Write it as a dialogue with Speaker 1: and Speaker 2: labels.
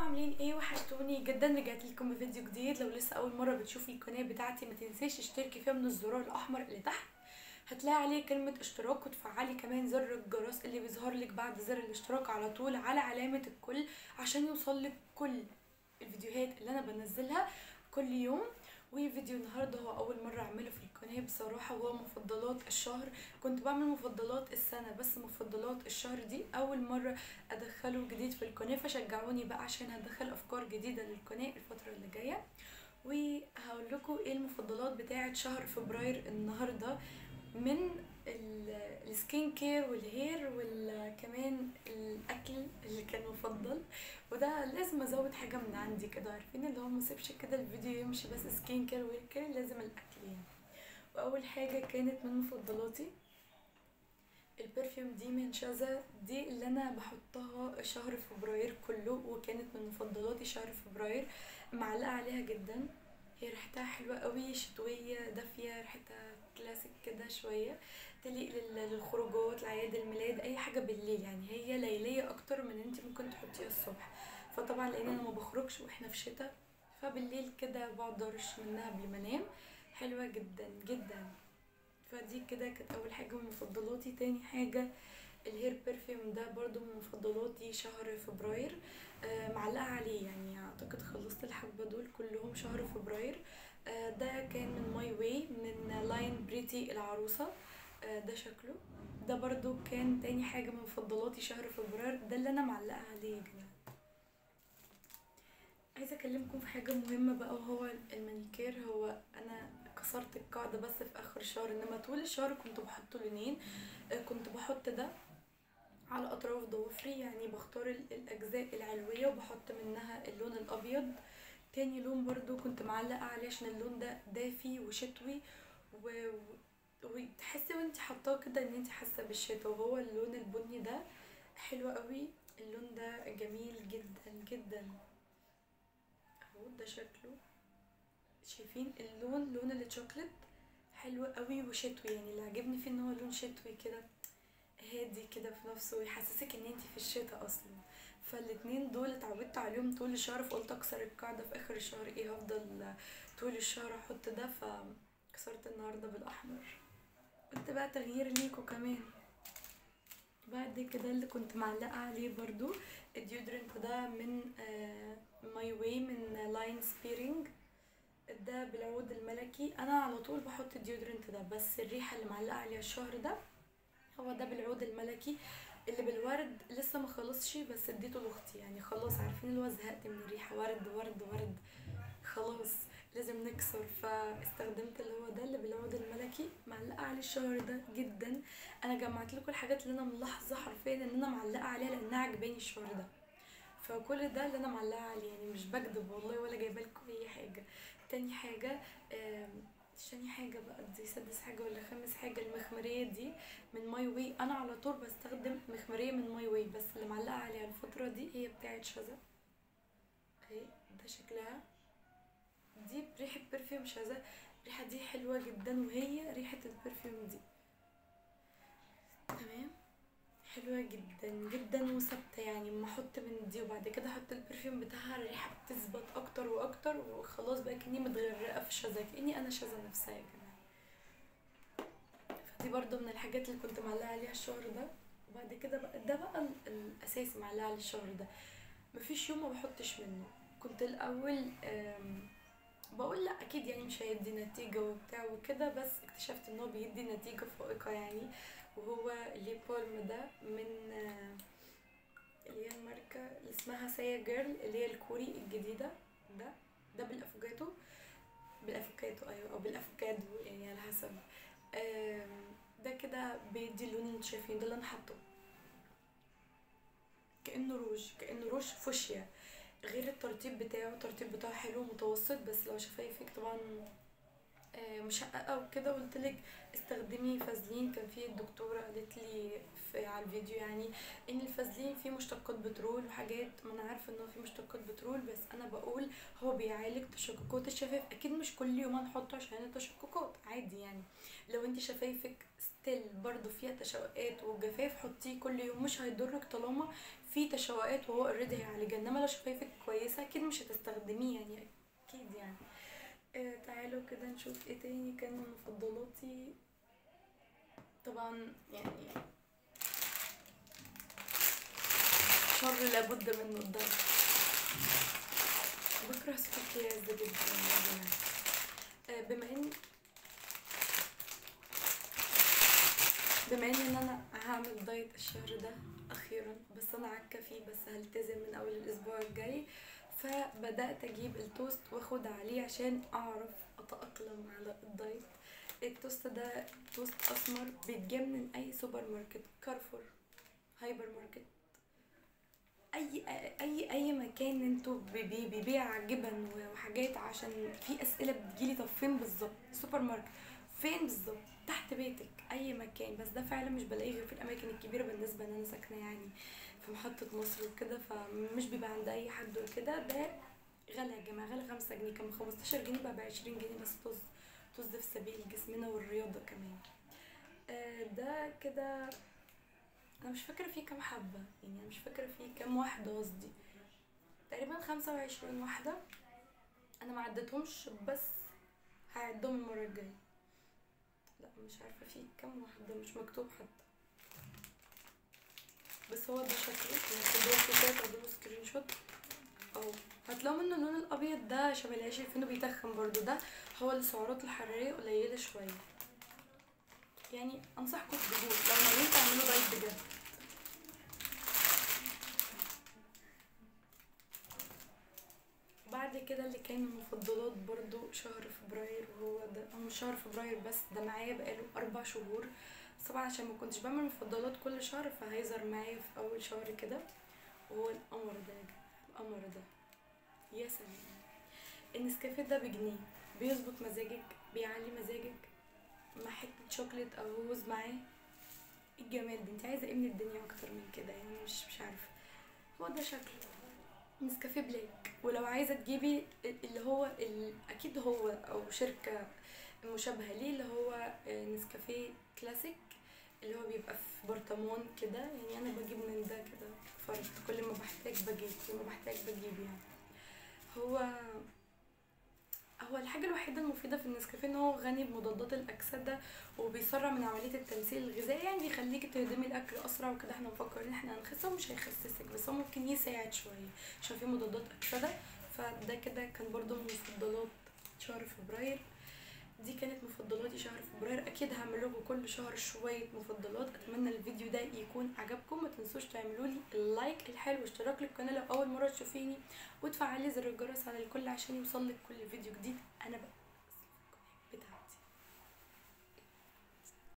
Speaker 1: عاملين ايه وحشتوني جدا رجعت لكم بفيديو جديد لو لسه اول مره بتشوفي القناه بتاعتي ما تنسيش تشتركي فيها من الزرار الاحمر اللي تحت هتلاقي عليه كلمه اشتراك وتفعلي كمان زر الجرس اللي بيظهر لك بعد زر الاشتراك على طول على علامه الكل عشان يوصلك كل الفيديوهات اللي انا بنزلها كل يوم وفيديو النهارده هو اول مره اعمله في القناه بصراحه هو مفضلات الشهر كنت بعمل مفضلات السنه بس مفضلات الشهر دي اول مره ادخله جديد في القناه فشجعوني بقى عشان هدخل افكار جديده للقناه الفتره اللي جايه وهقول لكم ايه المفضلات بتاعه شهر فبراير النهارده من ال- السكين كير والهير وكمان الاكل اللي كان مفضل وده لازم ازود حاجه من عندي كده عارفين اللي هو ما اسيبش كده الفيديو يمشي بس سكين كير وهير كير لازم الاكل يعني واول حاجه كانت من مفضلاتي البرفيوم دي من شذا دي اللي انا بحطها شهر فبراير كله وكانت من مفضلاتي شهر فبراير معلقه عليها جدا هي ريحتها حلوه قوي شتويه دافيه ريحتها كلاسيك كده شويه تليق لل- للخروجات لعياد الميلاد اي حاجه بالليل يعني هي ليليه اكتر من انت ممكن تحطيها الصبح فطبعا لان انا ما بخرجش واحنا في شتاء فبالليل كده بقعد ارش منها قبل ما انام حلوه جدا جدا فدي كده كانت اول حاجه من مفضلاتي تاني حاجه الهير برفيوم ده برضو من مفضلاتي شهر فبراير آه معلقه عليه يعني اعتقد خلصت الحبه دول كلهم شهر فبراير آه ده كان من ماي واي من لاين بريتي العروسه آه ده شكله ده برضو كان تاني حاجه من مفضلاتي شهر فبراير ده اللي انا معلقه عليه يا جماعه عايزه اكلمكم في حاجه مهمه بقى وهو المانيكير هو انا كسرت القاعده بس في اخر الشهر انما طول الشهر كنت بحط لونين آه، كنت بحط ده على اطراف ضوافري يعني بختار ال- الاجزاء العلويه وبحط منها اللون الابيض تاني لون برضو كنت معلقه عليه عشان اللون ده دافي وشتوي و... و- وتحسي وانت حطاه كده ان انت حاسه بالشتا وهو اللون البني ده حلو قوي اللون ده جميل جدا جدا اهو ده شكله شايفين اللون لون الشوكليت حلو قوي وشتوي يعني اللي عجبني فيه ان هو لون شتوي كده هادي كده في نفسه ويحسسك ان انتي في الشتاء اصلا فالاتنين دول اتعودت عليهم طول الشهر فقلت اكسر القاعدة في اخر الشهر ايه هفضل طول الشهر احط ده فكسرت النهاردة بالاحمر قلت بقى تغيير ليكوا كمان بعد كده اللي كنت معلقة عليه برضو الديودرنت ده من ماي واي من لاين سبيرينج ده بالعود الملكي انا على طول بحط الديودرنت ده بس الريحة اللي معلقة عليها الشهر ده هو ده بالعود الملكي اللي بالورد لسه ما خلصش بس اديته لاختي يعني خلاص عارفين اللي هو زهقت من الريحه ورد ورد ورد خلاص لازم نكسر فاستخدمت اللي هو ده اللي بالعود الملكي معلقه عليه الشهر ده جدا انا جمعت لكم الحاجات اللي انا ملاحظه حرفيا ان انا معلقه عليها لانها عجباني الشهر ده فكل ده اللي انا معلقه عليه يعني مش بكذب والله ولا جايبه لكم اي حاجه تاني حاجه آم، تاني حاجة بقى دي سادس حاجة ولا خامس حاجة المخمرية دي من ماي واي أنا على طول بستخدم مخمرية من ماي واي بس اللي معلقة عليها الفترة دي هي بتاعت شذا اهي ده شكلها دي بريحة برفيوم شذا الريحة دي حلوة جدا وهي ريحة البرفيوم دي تمام حلوة جدا جدا وثابتة يعني اما احط من دي وبعد كده احط البرفيوم بتاعها الريحة بتثبت اكتر واكتر وخلاص بقى كأني متغرقة في شذا كأني انا شذا نفسها يا جماعة فدي برضو من الحاجات اللي كنت معلقة عليها الشهر ده وبعد كده بقى ده بقى ال- الاساسي معلقة على الشهر ده مفيش يوم ما بحطش منه كنت الاول آم، بقول لا اكيد يعني مش هيدي نتيجة وبتاع وكده بس اكتشفت ان هو بيدي نتيجة فائقة يعني وهو ليب بالم ده من آه، اللي هي الماركة اللي اسمها سايا جيرل اللي هي الكوري الجديدة ده ده بالافوكاتو بالافوكاتو ايوه او بالافوكادو يعني على حسب آم، ده كده بيدي اللون اللي انتوا شايفين ده اللي انا حاطه كانه روج كانه روج فوشيا غير الترطيب بتاعه الترطيب بتاعه حلو متوسط بس لو شفايفك طبعا آه، مشققه وكده قلت لك استخدمي فازلين كان في الدكتوره قالت لي في على الفيديو يعني ان الفازلين فيه مشتقات بترول وحاجات ما انا عارفه انه فيه مشتقات بترول بس انا بقول هو بيعالج تشققات الشفايف اكيد مش كل يوم هنحطه عشان التشققات عادي يعني لو انت شفايفك ستيل برضو فيها تشوقات وجفاف حطيه كل يوم مش هيضرك طالما في تشوقات وهو اوريدي هيعالجها انما لو شفايفك كويسه اكيد مش هتستخدميه يعني اكيد يعني آه تعالوا كده نشوف ايه تاني كان من مفضلاتي طبعا يعني شر لابد منه الضغط بكره صوت الكياس ده جدا والله يا جماعة. آه، بما ان بما ان انا هعمل دايت الشهر ده اخيرا بس انا عكه فيه بس هلتزم من اول الاسبوع الجاي فبدات اجيب التوست واخد عليه عشان اعرف اتاقلم على الدايت التوست ده توست اسمر بيتجاب من اي سوبر ماركت كارفور هايبر ماركت اي اي اي مكان انتوا بيبي- بيبيع جبن وحاجات عشان في اسئله بتجيلي طب فين بالظبط سوبر ماركت فين بالظبط تحت بيتك اي مكان بس ده فعلا مش بلاقيه غير في الاماكن الكبيره بالنسبه ان انا ساكنه يعني في محطه مصر وكده فمش بيبقى عند اي حد وكده ده غالي يا جماعه غالي خمسة جنيه كان 15 جنيه بقى ب 20 جنيه بس طز طز في سبيل جسمنا والرياضه كمان آه، ده كده انا مش فاكره فيه كام حبه يعني انا مش فاكره فيه كام واحده قصدي تقريبا خمسة وعشرين واحده انا ما عدتهمش بس هعدهم المره الجايه لا مش عارفه فيه كام واحده مش مكتوب حتى بس هو ده شكله هتلاقوه في كده تاخدوا سكرين شوت اهو هتلاقوا منه اللون الابيض ده شبه العيش شايفينه بيتخن برضو ده هو السعرات الحراريه قليله شويه يعني انصحكم تجيبوه لو ناويين تعملوا دايت بجد بعد كده اللي كان من المفضلات برضو شهر فبراير وهو ده هو مش شهر فبراير بس ده معايا بقاله أربع شهور بس طبعا عشان ما كنتش بعمل مفضلات كل شهر فهيظهر معايا في أول شهر كده وهو القمر ده يا جماعة القمر ده يا سلام النسكافيه ده بجنيه بيظبط مزاجك بيعلي مزاجك مع حتة شوكليت أو هوز معاه إيه الجمال ده انت عايزة ايه من الدنيا أكتر من كده يعني مش مش عارفة هو ده شكله نسكافيه بلاك ولو عايزه تجيبي اللي هو ال... اكيد هو او شركه مشابهه ليه اللي هو نسكافيه كلاسيك اللي هو بيبقى في برطمان كده يعني انا بجيب من ده كده فرد كل ما بحتاج بجيب كل ما بحتاج بجيب يعني هو هو الحاجة الوحيدة المفيدة في النسكافيه ان هو غني بمضادات الأكسدة وبيسرع من عملية التمثيل الغذائي يعني بيخليكي تهضمي الأكل أسرع وكده احنا مفكرين ان احنا هنخس هو مش هيخسسك بس هو ممكن يساعد شوية عشان فيه مضادات أكسدة فده كده كان برضو من مفضلات شهر فبراير دي كانت مفضلاتي شهر فبراير اكيد هعمل لكم كل شهر شويه مفضلات اتمنى الفيديو ده يكون عجبكم ما تنسوش تعملوا لي اللايك الحلو واشتراك للقناه لو اول مره تشوفيني وتفعلي زر الجرس على الكل عشان يوصلك كل فيديو جديد